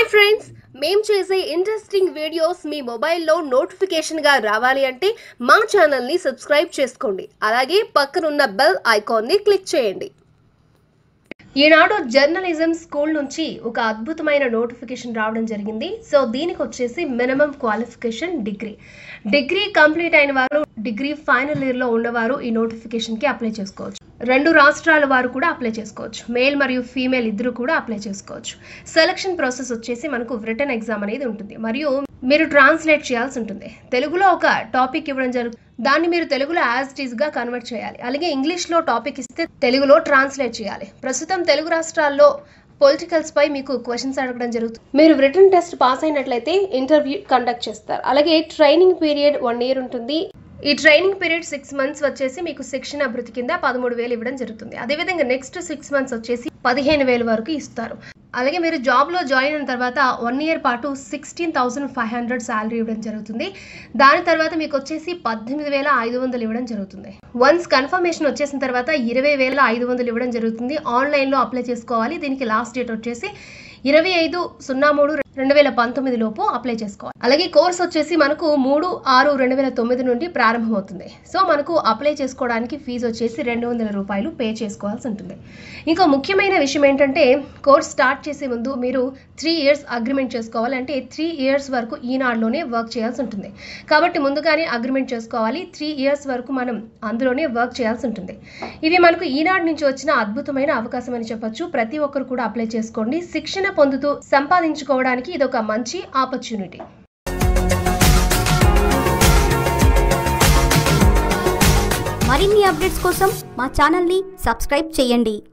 hi friends మేం చేసే interesting videos మీ మొబైల్లో నోటిఫికేషన్గా రావాలి అంటే మా ఛానల్ని సబ్స్క్రైబ్ చేసుకోండి అలాగే పక్కనున్న బెల్ ఐకాన్ని క్లిక్ చేయండి ఈనాడు జర్నలిజం స్కూల్ నుంచి ఒక అద్భుతమైన నోటిఫికేషన్ రావడం జరిగింది సో దీనికి వచ్చేసి minimum qualification degree degree complete అయిన వారు డిగ్రీ ఫైనల్ ఇయర్లో ఉన్నవారు ఈ నోటిఫికేషన్కి అప్లై చేసుకోవచ్చు రెండు రాష్ట్రాల వారు కూడా అప్లై చేసుకోవచ్చు మేల్ మరియు ఫీమేల్ ఇద్దరు కూడా అప్లై చేసుకోవచ్చు సెలక్షన్ ప్రాసెస్ వచ్చేసి మనకు రిటర్న్ ఎగ్జామ్ అనేది ఉంటుంది మరియు మీరు ట్రాన్స్లేట్ చేయాల్సి ఉంటుంది తెలుగులో ఒక టాపిక్ ఇవ్వడం జరుగుతుంది దాన్ని మీరు తెలుగులో యాజ్ ఇట్ గా కన్వర్ట్ చేయాలి అలాగే ఇంగ్లీష్లో టాపిక్ ఇస్తే తెలుగులో ట్రాన్స్లేట్ చేయాలి ప్రస్తుతం తెలుగు రాష్ట్రాల్లో పొలిటికల్స్ పై మీకు క్వశ్చన్స్ అడగడం జరుగుతుంది మీరు రిటర్న్ టెస్ట్ పాస్ అయినట్లయితే ఇంటర్వ్యూ కండక్ట్ చేస్తారు అలాగే ట్రైనింగ్ పీరియడ్ వన్ ఇయర్ ఉంటుంది ఈ ట్రైనింగ్ పీరియడ్ సిక్స్ మంత్స్ వచ్చేసి మీకు శిక్షణ అభివృద్ధి కింద పదమూడు వేలు ఇవ్వడం జరుగుతుంది అదేవిధంగా నెక్స్ట్ సిక్స్ మంత్స్ వచ్చేసి పదిహేను వేల వరకు ఇస్తారు అలాగే మీరు జాబ్లో జాయిన్ అయిన తర్వాత వన్ ఇయర్ పాటు sixteen thousand five hundred salary ఇవ్వడం జరుగుతుంది దాని తర్వాత మీకు వచ్చేసి పద్దెనిమిది వేల ఐదు వందలు ఇవ్వడం జరుగుతుంది వన్స్ కన్ఫర్మేషన్ వచ్చేసిన తర్వాత ఇరవై వేల ఐదు వందలు ఇవ్వడం జరుగుతుంది ఆన్లైన్లో అప్లై చేసుకోవాలి దీనికి లాస్ట్ డేట్ వచ్చేసి ఇరవై ఐదు సున్నా మూడు రెండు వేల పంతొమ్మిది లోపు అప్లై చేసుకోవాలి అలాగే కోర్స్ వచ్చేసి మనకు మూడు ఆరు రెండు వేల తొమ్మిది నుండి ప్రారంభమవుతుంది సో మనకు అప్లై చేసుకోవడానికి ఫీజు వచ్చేసి రెండు వందల రూపాయలు పే చేసుకోవాల్సి ఉంటుంది ఇంకా ముఖ్యమైన విషయం ఏంటంటే కోర్స్ స్టార్ట్ చేసే ముందు మీరు త్రీ ఇయర్స్ అగ్రిమెంట్ చేసుకోవాలి అంటే త్రీ ఇయర్స్ వరకు ఈనాడులోనే వర్క్ చేయాల్సి ఉంటుంది కాబట్టి ముందుగానే అగ్రిమెంట్ చేసుకోవాలి త్రీ ఇయర్స్ వరకు మనం అందులోనే వర్క్ చేయాల్సి ఉంటుంది ఇవి మనకు ఈనాడు నుంచి వచ్చిన అద్భుతమైన అవకాశం అని చెప్పొచ్చు ప్రతి ఒక్కరు కూడా అప్లై చేసుకోండి శిక్షణ పొందుతూ సంపాదించుకోవడానికి ఇది ఒక మంచి ఆపర్చునిటీ మరిన్ని అప్డేట్స్ కోసం మా ఛానల్ని సబ్స్క్రైబ్ చేయండి